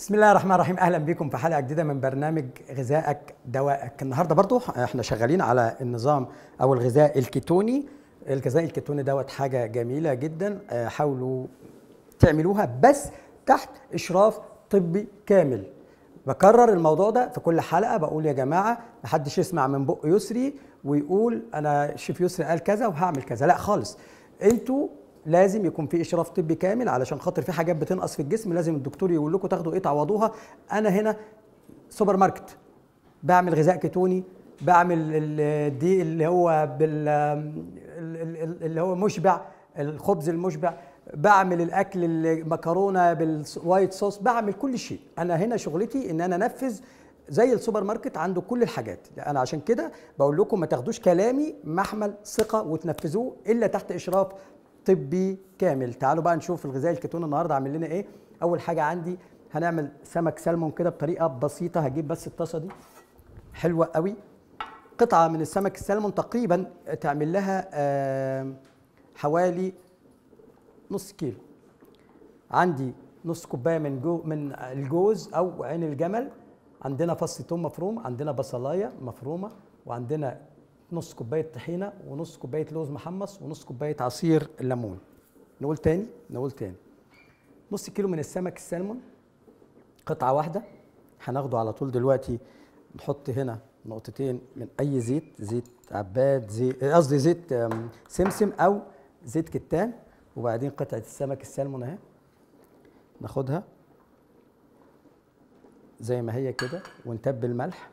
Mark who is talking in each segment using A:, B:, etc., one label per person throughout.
A: بسم الله الرحمن الرحيم اهلا بكم في حلقه جديده من برنامج غذائك دوائك النهارده برضو احنا شغالين على النظام او الغذاء الكيتوني الغذاء الكيتوني دوت حاجه جميله جدا آه، حاولوا تعملوها بس تحت اشراف طبي كامل بكرر الموضوع ده في كل حلقه بقول يا جماعه محدش يسمع من بق يسري ويقول انا شيف يسري قال كذا وهعمل كذا لا خالص انتوا لازم يكون في اشراف طبي كامل علشان خاطر في حاجات بتنقص في الجسم لازم الدكتور يقول لكم تاخدوا ايه تعوضوها انا هنا سوبر ماركت بعمل غذاء كيتوني بعمل ال- دي اللي هو بال ال- ال- اللي هو مشبع الخبز المشبع بعمل الاكل المكرونه بالوايت صوص بعمل كل شيء انا هنا شغلتي ان انا انفذ زي السوبر ماركت عنده كل الحاجات انا عشان كده بقول لكم ما تاخدوش كلامي محمل ثقه وتنفذوه الا تحت اشراف طبي كامل تعالوا بقى نشوف الغذاء الكيتوني النهارده عامل لنا ايه اول حاجه عندي هنعمل سمك سلمون كده بطريقه بسيطه هجيب بس الطاسه دي حلوه قوي قطعه من السمك السلمون تقريبا تعمل لها آه، حوالي نص كيلو عندي نص كوبايه من جو من الجوز او عين الجمل عندنا فص ثوم مفروم عندنا بصلايه مفرومه وعندنا نص كوبايه طحينه ونص كوبايه لوز محمص ونص كوبايه عصير الليمون نقول تاني نقول تاني نص كيلو من السمك السلمون قطعه واحده هناخده على طول دلوقتي نحط هنا نقطتين من اي زيت زيت عباد زيت قصدي زيت آم، سمسم او زيت كتان وبعدين قطعه السمك السلمون اهي ناخدها زي ما هي كده ونتبل ملح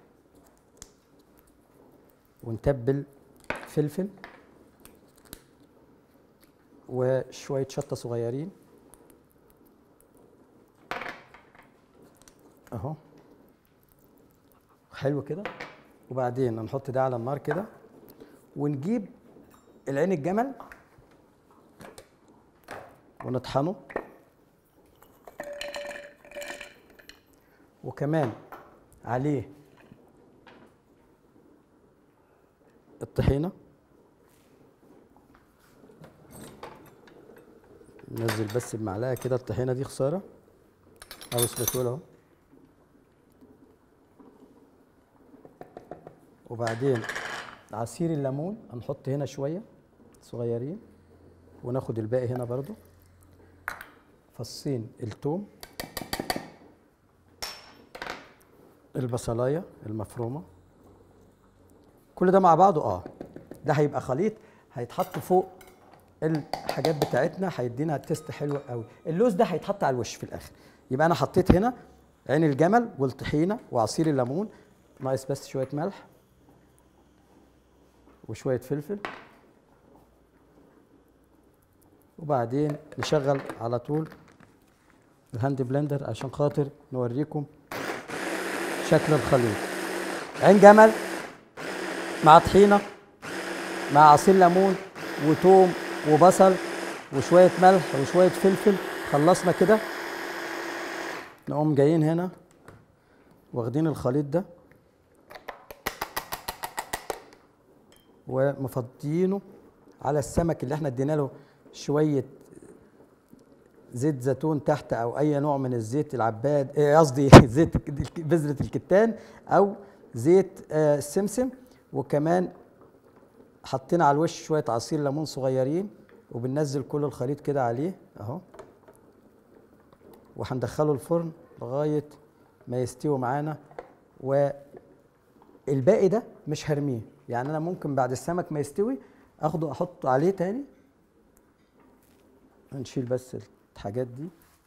A: ونتبل فلفل وشوية شطة صغيرين اهو حلو كده وبعدين نحط ده على النار كده ونجيب العين الجمل ونطحنه وكمان عليه الطحينة ننزل بس بمعلقة كده الطحينة دي خسارة أو سباتولا أهو وبعدين عصير الليمون هنحط هنا شوية صغيرين وناخد الباقي هنا برضو فصين التوم البصلايه المفرومه كل ده مع بعضه اه ده هيبقى خليط هيتحط فوق الحاجات بتاعتنا هيدينا تيست حلو قوي اللوز ده هيتحط على الوش في الاخر يبقى انا حطيت هنا عين الجمل والطحينه وعصير الليمون ناقص بس شويه ملح وشويه فلفل وبعدين نشغل على طول الهاند بلندر عشان خاطر نوريكم شكل الخليط عين جمل مع طحينه مع عصير ليمون وتوم وبصل وشويه ملح وشويه فلفل خلصنا كده نقوم جايين هنا واخدين الخليط ده ومفضيينه على السمك اللي احنا ادينا له شويه زيت زيتون تحت او اي نوع من الزيت العباد إيه قصدي زيت بذره الكتان او زيت آه، السمسم وكمان حطينا على الوش شويه عصير ليمون صغيرين وبننزل كل الخليط كده عليه اهو وهندخله الفرن لغايه ما يستوي معانا والباقي ده مش هرميه يعني انا ممكن بعد السمك ما يستوي اخده احطه عليه تاني هنشيل بس الحاجات دي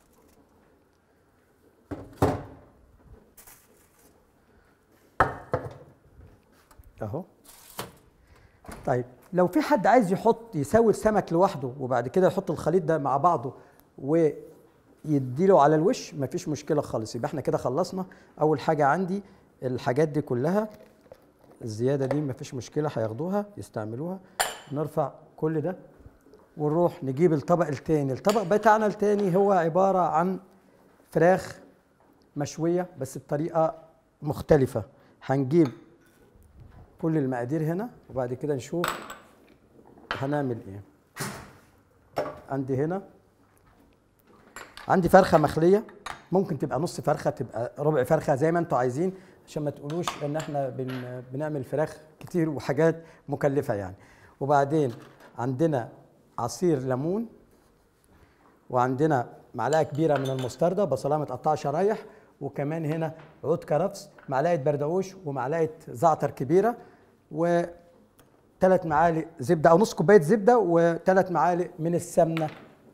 A: اهو طيب لو في حد عايز يحط يسوي السمك لوحده وبعد كده يحط الخليط ده مع بعضه ويديله على الوش مفيش مشكله خالص يبقى احنا كده خلصنا اول حاجه عندي الحاجات دي كلها الزياده دي مفيش مشكله هياخدوها يستعملوها نرفع كل ده ونروح نجيب الطبق التاني الطبق بتاعنا التاني هو عبارة عن فراخ مشوية بس بطريقة مختلفة هنجيب كل المقادير هنا وبعد كده نشوف هنعمل ايه عندي هنا عندي فرخة مخلية ممكن تبقى نص فرخه تبقى ربع فرخه زي ما انتوا عايزين عشان ما تقولوش ان احنا بن بنعمل فراخ كتير وحاجات مكلفه يعني وبعدين عندنا عصير ليمون وعندنا معلقه كبيره من المستردة بصلايه متقطعه شرايح وكمان هنا عود كرفس معلقه بردقوش ومعلقه زعتر كبيره وثلاث معالق زبده او نص كوبايه زبده وثلاث معالق من السمنه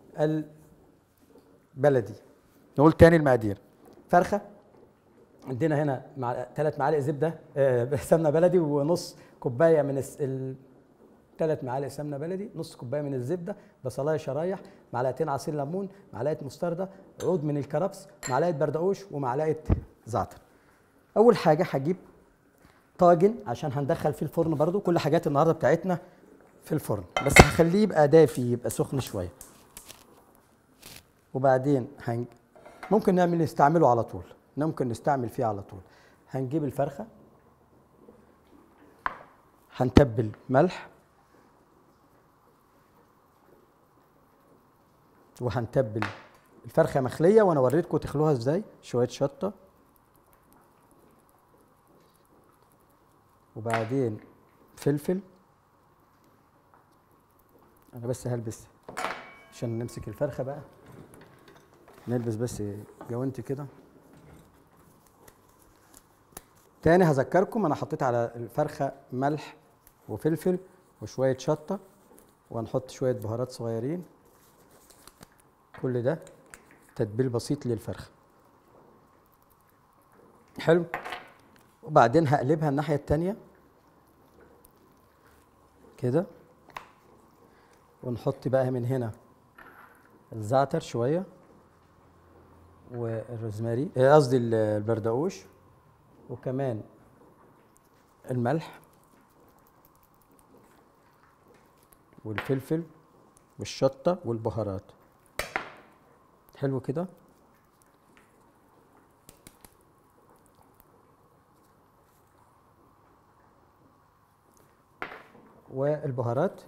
A: البلدي نقول تاني المقادير فرخه عندنا هنا مع ثلاث معالق زبده آه، سمنه بلدي ونص كوبايه من الس... ال... ثلاث معالق سمنه بلدي نص كوبايه من الزبده بصلايه شرايح معلقتين عصير ليمون معلقه مستردة عود من الكرفس معلقه بردقوش ومعلقه زعتر اول حاجه هجيب طاجن عشان هندخل فيه الفرن برضو كل حاجات النهارده بتاعتنا في الفرن بس هخليه يبقى دافي يبقى سخن شويه وبعدين هنج... ممكن نعمل نستعمله على طول ممكن نستعمل فيه على طول هنجيب الفرخه هنتبل ملح وهنتبل الفرخه مخليه وانا وريتكم تخلوها ازاي شويه شطه وبعدين فلفل انا بس هلبس عشان نمسك الفرخه بقى نلبس بس جوانتي كده تاني هذكركم انا حطيت على الفرخه ملح وفلفل وشويه شطه وهنحط شويه بهارات صغيرين كل ده تتبيل بسيط للفرخه حلو وبعدين هقلبها الناحيه التانيه كده ونحط بقى من هنا الزعتر شويه والروزماري آه، قصدي ال- البردقوش وكمان الملح والفلفل والشطه والبهارات حلو كده والبهارات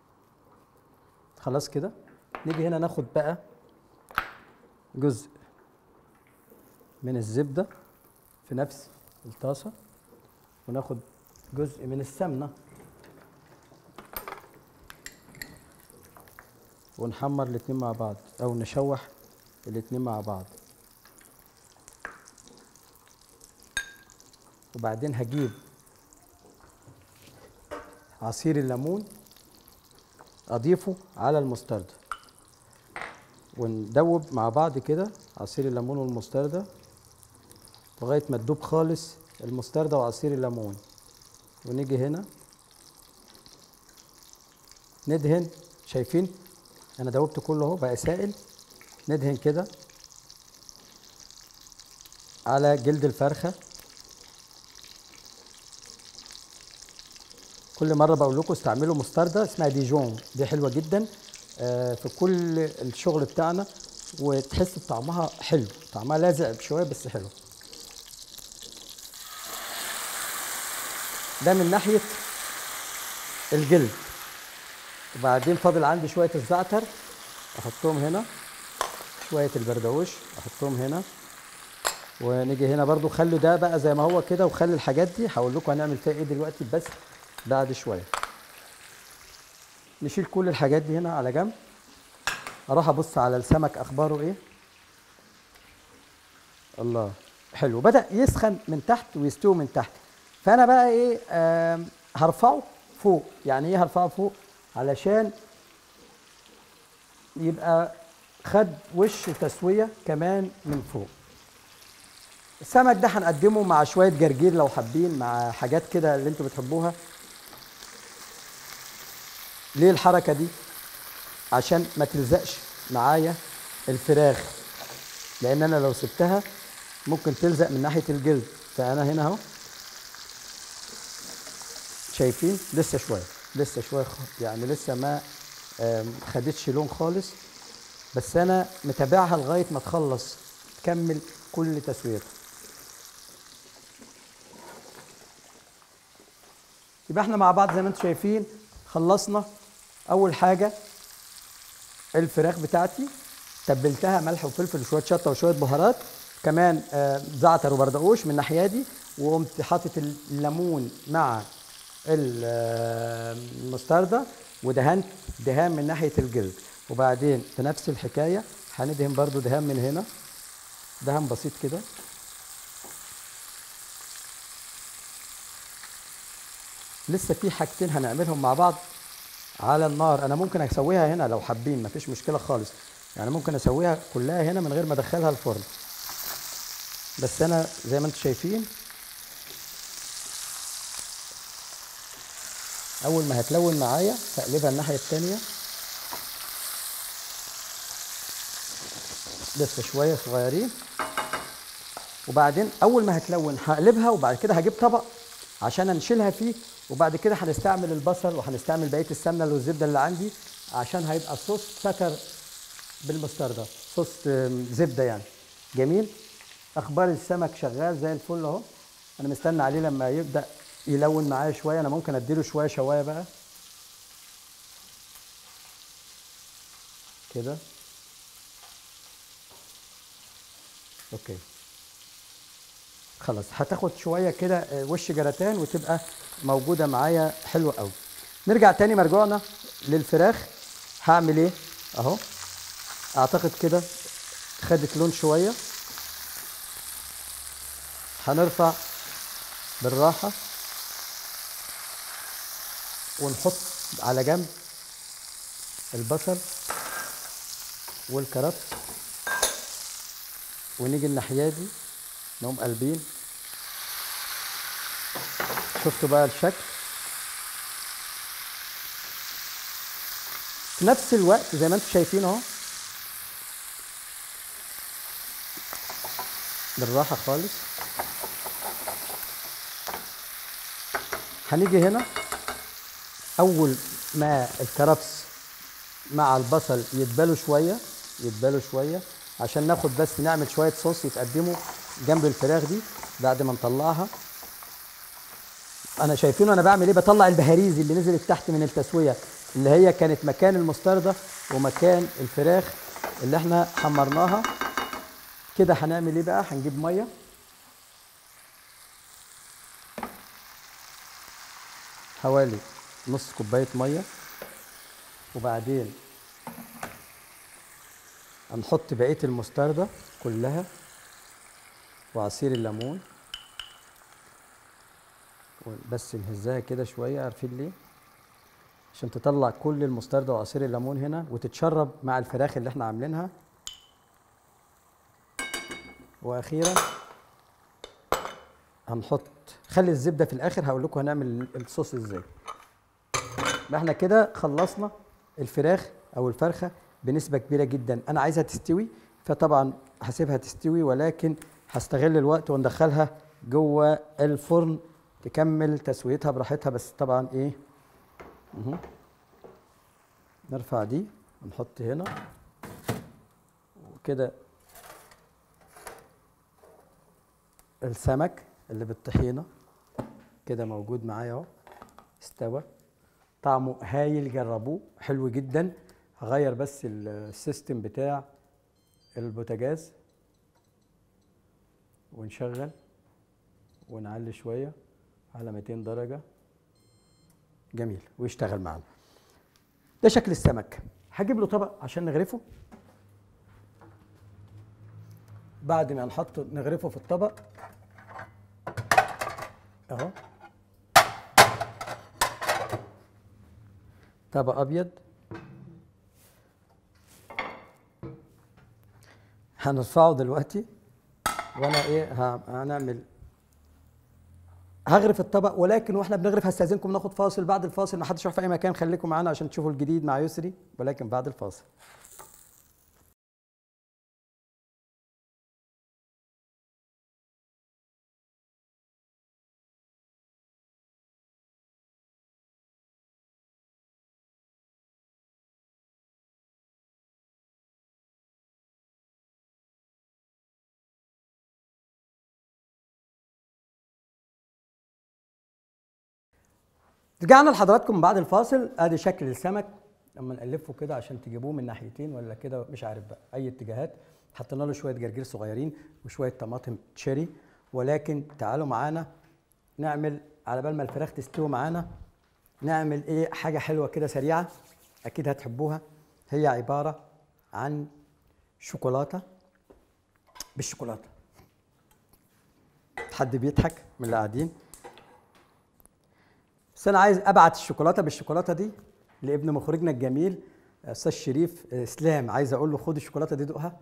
A: خلاص كده نيجي هنا ناخد بقى جزء من الزبدة في نفس الطاسة وناخد جزء من السمنة ونحمر الاتنين مع بعض أو نشوح الاتنين مع بعض وبعدين هجيب عصير الليمون أضيفه على المستردة وندوب مع بعض كده عصير الليمون والمستردة لغاية ما تدوب خالص المستردة وعصير الليمون ونيجي هنا ندهن شايفين انا دوبت كله اهو بقى سائل ندهن كده على جلد الفرخه كل مره بقول لكم استعملوا مستردة اسمها ديجون دي حلوه جدا آه، في كل الشغل بتاعنا وتحس بطعمها حلو طعمها لاذع شويه بس حلو ده من ناحيه الجلد وبعدين فاضل عندي شويه الزعتر احطهم هنا شويه البردقوش احطهم هنا ونيجي هنا برضو خلوا ده بقى زي ما هو كده وخلي الحاجات دي هقول لكم هنعمل فيها ايه دلوقتي بس بعد شويه نشيل كل الحاجات دي هنا على جنب اروح ابص على السمك اخباره ايه الله حلو بدا يسخن من تحت ويستوي من تحت فانا بقى ايه آم، هرفعه فوق يعني ايه هرفعه فوق علشان يبقى خد وش تسويه كمان من فوق السمك ده هنقدمه مع شويه جرجير لو حابين مع حاجات كده اللي انتوا بتحبوها ليه الحركه دي عشان ما تلزقش معايا الفراخ لان انا لو سبتها ممكن تلزق من ناحيه الجلد فانا هنا اهو شايفين لسه شويه لسه شويه خ- يعني لسه ما آم، خدتش لون خالص بس انا متابعها لغايه ما تخلص تكمل كل تسويتها يبقى احنا مع بعض زي ما انتم شايفين خلصنا اول حاجه الفراخ بتاعتي تبلتها ملح وفلفل وشويه شطه وشويه بهارات كمان آه، زعتر وبردقوش من الناحيه دي وقمت حاطط الليمون مع ال- آه، المستردة ودهنت دهان من ناحيه الجلد وبعدين في نفس الحكايه هندهن برضو دهان من هنا دهان بسيط كده لسه في حاجتين هنعملهم مع بعض على النار انا ممكن اسويها هنا لو حابين مفيش مشكله خالص يعني ممكن اسويها كلها هنا من غير ما ادخلها الفرن بس انا زي ما انتم شايفين اول ما هتلون معايا هقلبها الناحيه التانية لسه شويه صغيرين وبعدين اول ما هتلون هقلبها وبعد كده هجيب طبق عشان انشلها فيه وبعد كده هنستعمل البصل وهنستعمل بقيه السمنه والزبده اللي عندي عشان هيبقى صوص سكر بالمستردة صوص آم، زبده يعني جميل اخبار السمك شغال زي الفل اهو انا مستني عليه لما يبدا يلون معايا شويه انا ممكن اديله شويه شوايه بقى كده اوكي خلاص هتاخد شويه كده آه، وش جراتان وتبقى موجوده معايا حلوه قوي نرجع تاني مرجوعنا للفراخ هعمل ايه اهو اعتقد كده خدت لون شويه هنرفع بالراحه ونحط على جنب البصل والكرفس ونيجي الناحيه دي نقوم قلبين شفتوا بقى الشكل في نفس الوقت زي ما انتم شايفين اهو بالراحة خالص هنيجي هنا أول ما الكرفس مع البصل يتبالوا شوية يتبالوا شوية عشان ناخد بس نعمل شوية صوص يتقدموا جنب الفراخ دي بعد ما نطلعها انا شايفينه انا بعمل ايه بطلع البهاريز اللي نزلت تحت من التسويه اللي هي كانت مكان المستردة ومكان الفراخ اللي احنا حمرناها كده هنعمل ايه بقى هنجيب ميه حوالي نص كوبايه ميه وبعدين هنحط بقيه المستردة كلها وعصير الليمون بس نهزها كده شويه عارفين ليه عشان تطلع كل المستردة وعصير الليمون هنا وتتشرب مع الفراخ اللي احنا عاملينها واخيرا هنحط خلي الزبده في الاخر هقول لكم هنعمل الصوص ازاي ما احنا كده خلصنا الفراخ او الفرخه بنسبه كبيره جدا انا عايزها تستوي فطبعا هسيبها تستوي ولكن هستغل الوقت وندخلها جوه الفرن تكمل تسويتها براحتها بس طبعا ايه مه. نرفع دي ونحط هنا وكده السمك اللي بالطحينه كده موجود معايا اهو استوى طعمه هايل جربوه حلو جدا هغير بس السيستم بتاع البوتاجاز ونشغل ونعلي شويه على 200 درجه جميل ويشتغل معانا ده شكل السمك هجيب له طبق عشان نغرفه بعد ما نحط نغرفه في الطبق اهو طبق ابيض هنرفعه دلوقتي وانا ايه ه- هنعمل هغرف الطبق ولكن واحنا بنغرف هستاذنكم ناخد فاصل بعد الفاصل ما حدش يروح في اي مكان خليكم معانا عشان تشوفوا الجديد مع يسري ولكن بعد الفاصل رجعنا لحضراتكم بعد الفاصل ادي شكل السمك لما نقلبه كده عشان تجيبوه من ناحيتين ولا كده مش عارف بقى اي اتجاهات حطينا له شويه جرجير صغيرين وشويه طماطم تشيري ولكن تعالوا معانا نعمل على بال ما الفراخ تستوي معانا نعمل ايه حاجه حلوه كده سريعه اكيد هتحبوها هي عباره عن شوكولاته بالشوكولاته حد بيضحك من اللي قاعدين بس انا عايز ابعت الشوكولاته بالشوكولاته دي لابن مخرجنا الجميل استاذ شريف اسلام عايز اقول له خد الشوكولاته دي دوقها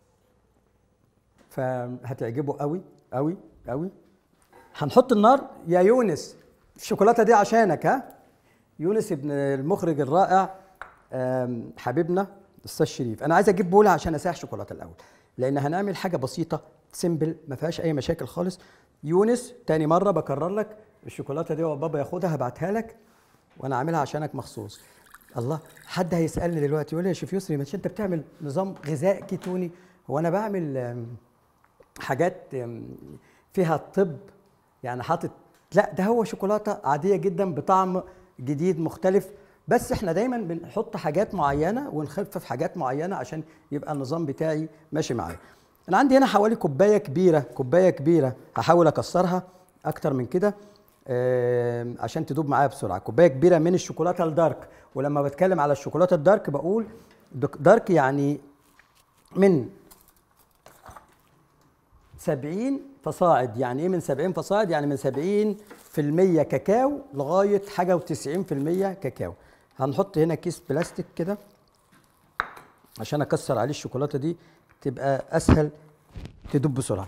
A: فهتعجبه قوي قوي قوي هنحط النار يا يونس الشوكولاته دي عشانك ها يونس ابن المخرج الرائع آم، حبيبنا استاذ شريف انا عايز اجيب بوله عشان اسيح شوكولاته الاول لان هنعمل حاجه بسيطه سيمبل ما فيهاش اي مشاكل خالص يونس تاني مره بكرر لك الشوكولاته دي بابا ياخدها هبعتها لك وانا عاملها عشانك مخصوص الله حد هيسالني دلوقتي يقول لي يا شيف يسري مش انت بتعمل نظام غذائي كيتوني هو انا بعمل آم، حاجات آم، فيها طب يعني حاطط لا ده هو شوكولاته عاديه جدا بطعم جديد مختلف بس احنا دايما بنحط حاجات معينه ونخفف حاجات معينه عشان يبقى النظام بتاعي ماشي معايا انا عندي هنا حوالي كوبايه كبيره كوبايه كبيره هحاول اكسرها اكتر من كده آم، عشان تدوب معايا بسرعه كوبايه كبيره من الشوكولاته الدارك ولما بتكلم على الشوكولاته الدارك بقول دك- دارك يعني من 70 فصاعد يعني ايه من 70 فصاعد يعني من 70% كاكاو لغايه حاجه و90% كاكاو هنحط هنا كيس بلاستيك كده عشان اكسر عليه الشوكولاته دي تبقى اسهل تدوب بسرعه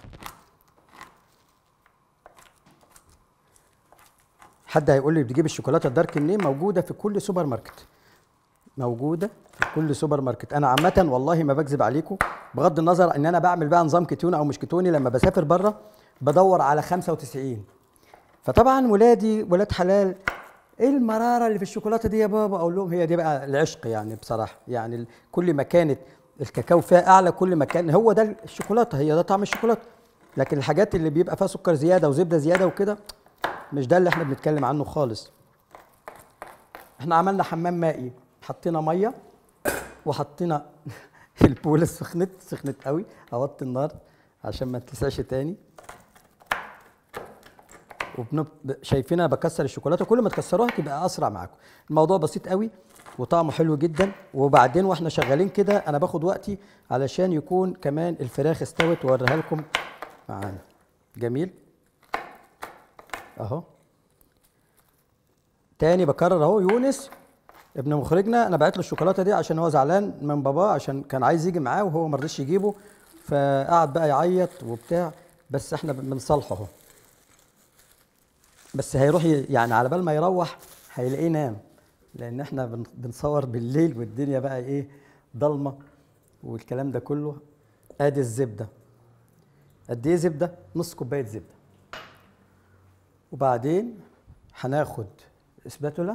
A: حد هيقول لي بتجيب الشوكولاته الدارك منين موجوده في كل سوبر ماركت موجوده في كل سوبر ماركت انا عامه والله ما بكذب عليكم بغض النظر ان انا بعمل بقى نظام كيتوني او مش كيتوني لما بسافر بره بدور على 95 فطبعا ولادي ولاد حلال ايه المراره اللي في الشوكولاته دي يا بابا اقول لهم هي دي بقى العشق يعني بصراحه يعني ال- كل ما كانت الكاكاو فيها اعلى كل ما كان هو ده الشوكولاته هي ده طعم الشوكولاته لكن الحاجات اللي بيبقى فيها سكر زياده وزبده زياده وكده مش ده اللي احنا بنتكلم عنه خالص احنا عملنا حمام مائي حطينا ميه وحطينا البوله سخنت سخنت قوي اوطي النار عشان ما تلسعش تاني وبنب... شايفين انا بكسر الشوكولاته كل ما تكسروها تبقى اسرع معاكم الموضوع بسيط قوي وطعمه حلو جدا وبعدين واحنا شغالين كده انا باخد وقتي علشان يكون كمان الفراخ استوت واوريها لكم معانا جميل اهو تاني بكرر اهو يونس ابن مخرجنا انا بعت له الشوكولاته دي عشان هو زعلان من باباه عشان كان عايز يجي معاه وهو ما رضيش يجيبه فقعد بقى يعيط وبتاع بس احنا بنصالحه اهو بس هيروح ي- يعني على بال ما يروح هيلاقيه نام لان احنا بن- بنصور بالليل والدنيا بقى ايه ضلمه والكلام ده كله ادي الزبده قد ايه زبده نص كوبايه زبده وبعدين هناخد اسباتولا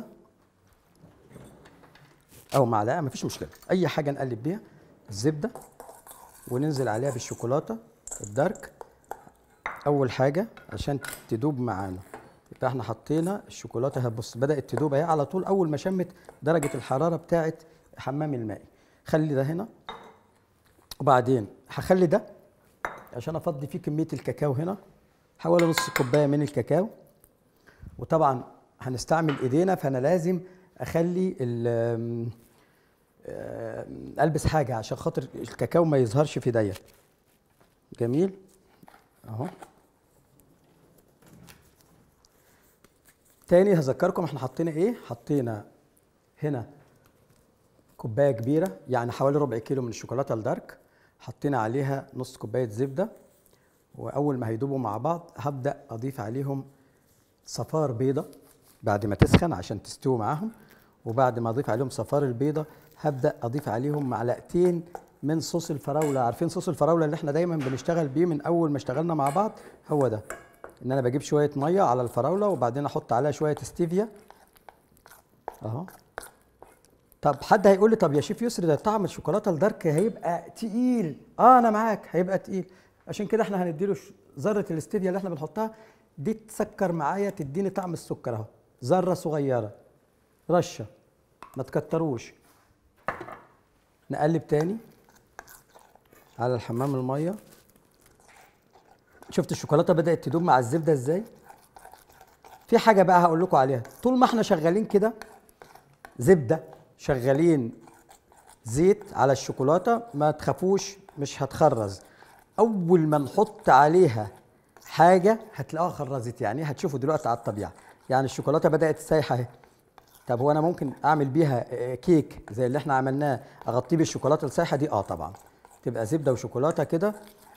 A: او معلقه مفيش مشكله اي حاجه نقلب بيها الزبده وننزل عليها بالشوكولاته الدارك اول حاجه عشان تدوب معانا يبقى احنا حطينا الشوكولاته هتبص بدات تدوب اهي على طول اول ما شمت درجه الحراره بتاعه حمام الماء خلي ده هنا وبعدين هخلي ده عشان افضي فيه كميه الكاكاو هنا حوالي نص كوبايه من الكاكاو وطبعا هنستعمل ايدينا فانا لازم اخلي ال- آم، آم، البس حاجه عشان خاطر الكاكاو ما يظهرش في ايديا جميل اهو تاني هذكركم احنا حطينا ايه حطينا هنا كوبايه كبيره يعني حوالي ربع كيلو من الشوكولاته الدارك حطينا عليها نص كوبايه زبده واول ما هيدوبوا مع بعض هبدا اضيف عليهم صفار بيضه بعد ما تسخن عشان تستوي معاهم وبعد ما اضيف عليهم صفار البيضه هبدا اضيف عليهم معلقتين من صوص الفراوله عارفين صوص الفراوله اللي احنا دايما بنشتغل بيه من اول ما اشتغلنا مع بعض هو ده ان انا بجيب شويه ميه على الفراوله وبعدين احط عليها شويه ستيفيا اهو طب حد هيقول لي طب يا شيف يسري ده طعم الشوكولاته الدارك هيبقى تقيل اه انا معاك هيبقى تقيل عشان كده احنا هنديله ش- ذره الاستيفيا اللي احنا بنحطها دي تسكر معايا تديني طعم السكر اهو ذره صغيره رشه ما تكتروش نقلب تاني على الحمام الميه شفت الشوكولاته بدات تدوب مع الزبده ازاي في حاجه بقى هقول لكم عليها طول ما احنا شغالين كده زبده شغالين زيت على الشوكولاته ما تخافوش مش هتخرز اول ما نحط عليها حاجه هتلاقوها خرزت يعني هتشوفوا دلوقتي على الطبيعه يعني الشوكولاته بدات تسيح اهي طب هو انا ممكن اعمل بيها آه، كيك زي اللي احنا عملناه اغطيه بالشوكولاته السايحه دي اه طبعا تبقى زبده وشوكولاته كده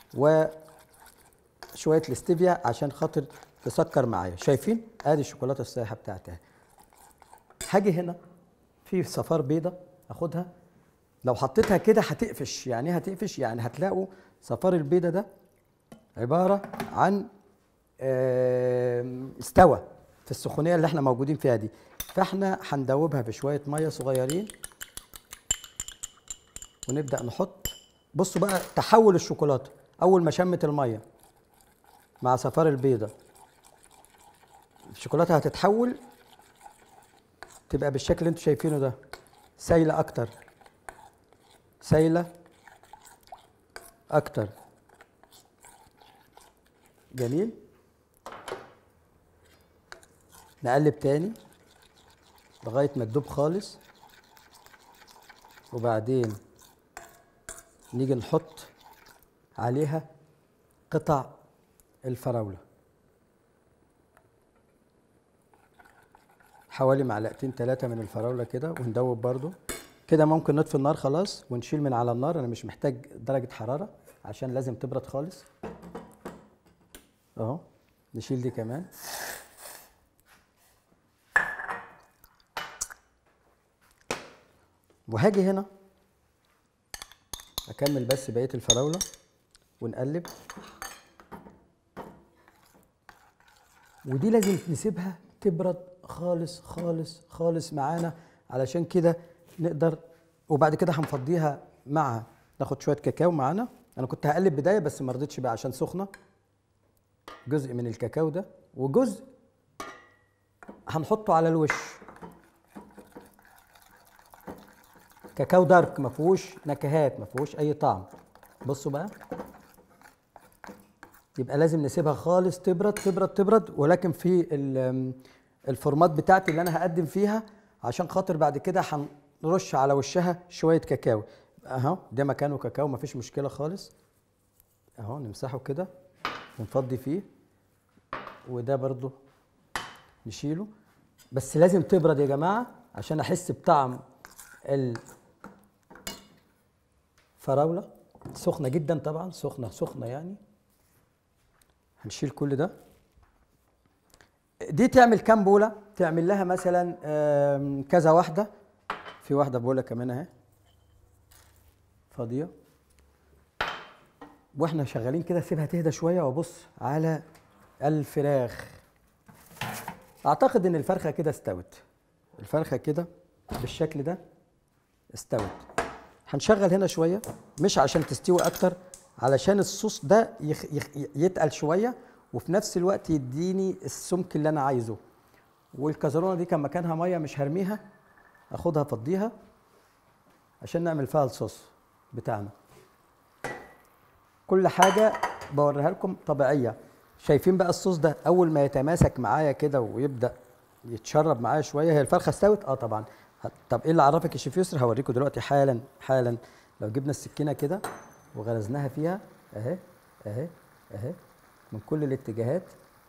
A: وشويه الاستيفيا عشان خاطر تسكر معايا شايفين ادي الشوكولاته السايحه بتاعتها هاجي هنا في صفار بيضه اخدها لو حطيتها كده هتقفش يعني ايه هتقفش يعني هتلاقوا صفار البيضه ده عباره عن آم، استوى في السخونيه اللي احنا موجودين فيها دي فاحنا هندوبها في شويه ميه صغيرين ونبدا نحط بصوا بقى تحول الشوكولاته اول ما شمت الميه مع صفار البيضه الشوكولاته هتتحول تبقى بالشكل اللي انتوا شايفينه ده سايله اكتر سايله اكتر جميل نقلب تاني لغايه ما تدوب خالص وبعدين نيجي نحط عليها قطع الفراوله حوالي معلقتين ثلاثة من الفراولة كده وندوب برضو كده ممكن نطفي النار خلاص ونشيل من على النار انا مش محتاج درجة حرارة عشان لازم تبرد خالص اهو نشيل دي كمان وهاجي هنا اكمل بس بقية الفراولة ونقلب ودي لازم نسيبها تبرد خالص خالص خالص معانا علشان كده نقدر وبعد كده هنفضيها مع ناخد شويه كاكاو معانا انا كنت هقلب بدايه بس ما رضيتش بقى عشان سخنه جزء من الكاكاو ده وجزء هنحطه على الوش كاكاو دارك ما فيهوش نكهات ما فيهوش اي طعم بصوا بقى يبقى لازم نسيبها خالص تبرد تبرد تبرد ولكن في ال- الفورمات بتاعتي اللي انا هقدم فيها عشان خاطر بعد كده هنرش على وشها شويه كاكاو اهو ده مكانه كاكاو مفيش مشكله خالص اهو نمسحه كده ونفضي فيه وده برضو نشيله بس لازم تبرد يا جماعه عشان احس بطعم الفراوله سخنه جدا طبعا سخنه سخنه يعني هنشيل كل ده دي تعمل كام بوله تعمل لها مثلا آم، كذا واحده في واحده بوله كمان اهي فاضيه واحنا شغالين كده سيبها تهدى شويه وابص على الفراخ اعتقد ان الفرخه كده استوت الفرخه كده بالشكل ده استوت هنشغل هنا شويه مش عشان تستوي اكتر علشان الصوص ده يخ يخ يتقل شويه وفي نفس الوقت يديني السمك اللي انا عايزه والكزرونه دي كان مكانها ميه مش هرميها اخدها افضيها عشان نعمل فيها الصوص بتاعنا كل حاجه بوريها لكم طبيعيه شايفين بقى الصوص ده اول ما يتماسك معايا كده ويبدا يتشرب معايا شويه هي الفرخه استوت اه طبعا ه- طب ايه اللي عرفك يا شيف يسر هوريكم دلوقتي حالا حالا لو جبنا السكينه كده وغرزناها فيها اهي اهي اهي من كل الاتجاهات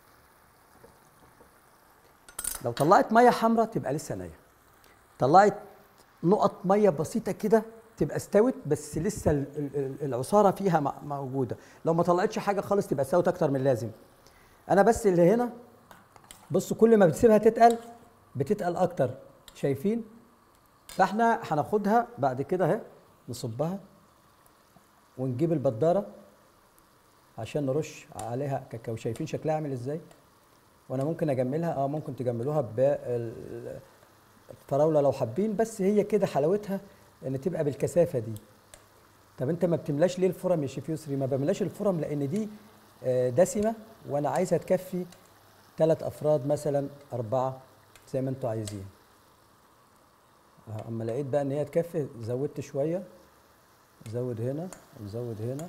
A: لو طلعت ميه حمراء تبقى لسه نيه طلعت نقط ميه بسيطه كده تبقى استوت بس لسه ال- ال- ال- العصاره فيها م- موجوده لو ما طلعتش حاجه خالص تبقى استوت اكتر من اللازم انا بس اللي هنا بصوا كل ما بتسيبها تتقل بتتقل اكتر شايفين فاحنا هناخدها بعد كده اهي نصبها ونجيب البداره عشان نرش عليها كاكاو شايفين شكلها عامل ازاي وانا ممكن اجملها اه ممكن تجملوها بالفراوله لو حابين بس هي كده حلاوتها ان تبقى بالكثافه دي طب انت ما بتملاش ليه الفرم يا شيف يسري ما بملاش الفرم لان دي آه، دسمه وانا عايزها تكفي ثلاث افراد مثلا اربعه زي ما انتوا عايزين آه، اما لقيت بقى ان هي تكفي زودت شويه نزود هنا ونزود هنا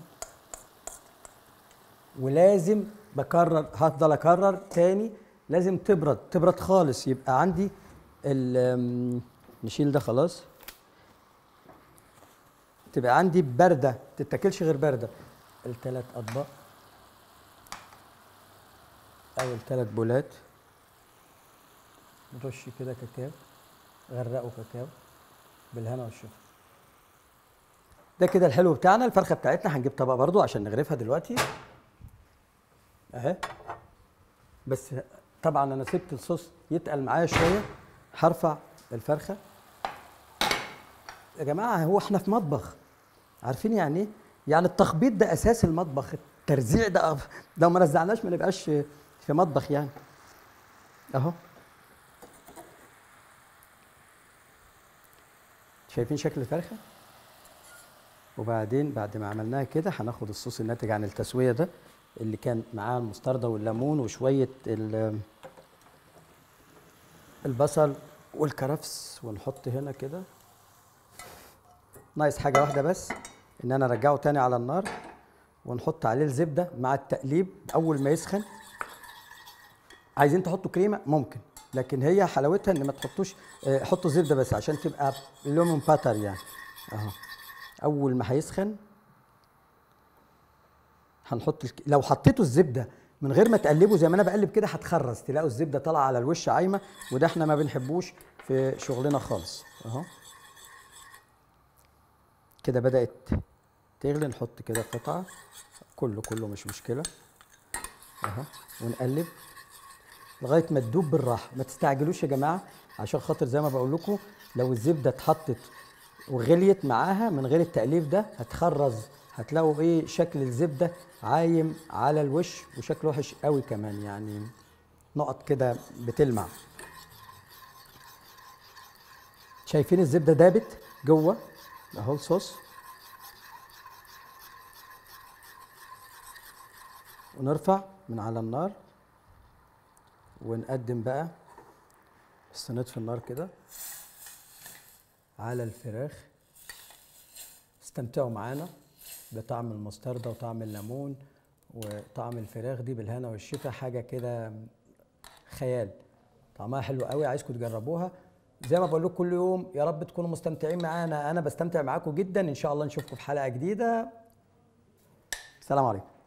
A: ولازم بكرر هفضل اكرر تاني لازم تبرد تبرد خالص يبقى عندي ال- نشيل ده خلاص تبقى عندي بارده تتاكلش غير بارده الثلاث اطباق او الثلاث بولات نرش كده كاكاو غرقه كاكاو بالهنا والشفا ده كده الحلو بتاعنا الفرخه بتاعتنا هنجيب طبق برضو عشان نغرفها دلوقتي اهي بس طبعا انا سبت الصوص يتقل معايا شويه هرفع الفرخه يا جماعه هو احنا في مطبخ عارفين يعني ايه يعني التخبيط ده اساس المطبخ الترزيع ده لو ما رزعناش ما نبقاش في مطبخ يعني اهو شايفين شكل الفرخه وبعدين بعد ما عملناها كده هناخد الصوص الناتج عن التسويه ده اللي كان معاه المستردة والليمون وشويه ال- البصل والكرفس ونحط هنا كده ناقص حاجه واحده بس ان انا ارجعه تاني على النار ونحط عليه الزبده مع التقليب اول ما يسخن عايزين تحطوا كريمه ممكن لكن هي حلاوتها ان ما تحطوش آه، حطوا زبده بس عشان تبقى لومون باتر يعني اهو اول ما هيسخن هنحط الك... لو حطيتوا الزبده من غير ما تقلبوا زي ما انا بقلب كده هتخرز تلاقوا الزبده طالعه على الوش عايمه وده احنا ما بنحبوش في شغلنا خالص اهو كده بدات تغلي نحط كده قطعه كله كله مش مشكله اهو ونقلب لغايه ما تدوب بالراحه ما تستعجلوش يا جماعه عشان خاطر زي ما بقول لكم لو الزبده اتحطت وغليت معاها من غير التقليب ده هتخرز هتلاقوا ايه شكل الزبده عايم على الوش وشكله وحش قوي كمان يعني نقط كده بتلمع شايفين الزبده دابت جوه اهو الصوص ونرفع من على النار ونقدم بقى بس نطفي النار كده على الفراخ استمتعوا معانا بطعم المستردة وطعم الليمون وطعم الفراخ دي بالهنا والشفا حاجة كده خيال طعمها حلو قوي عايزكم تجربوها زي ما بقول لكم كل يوم يا رب تكونوا مستمتعين معانا انا بستمتع معاكم جدا ان شاء الله نشوفكم في حلقة جديدة السلام عليكم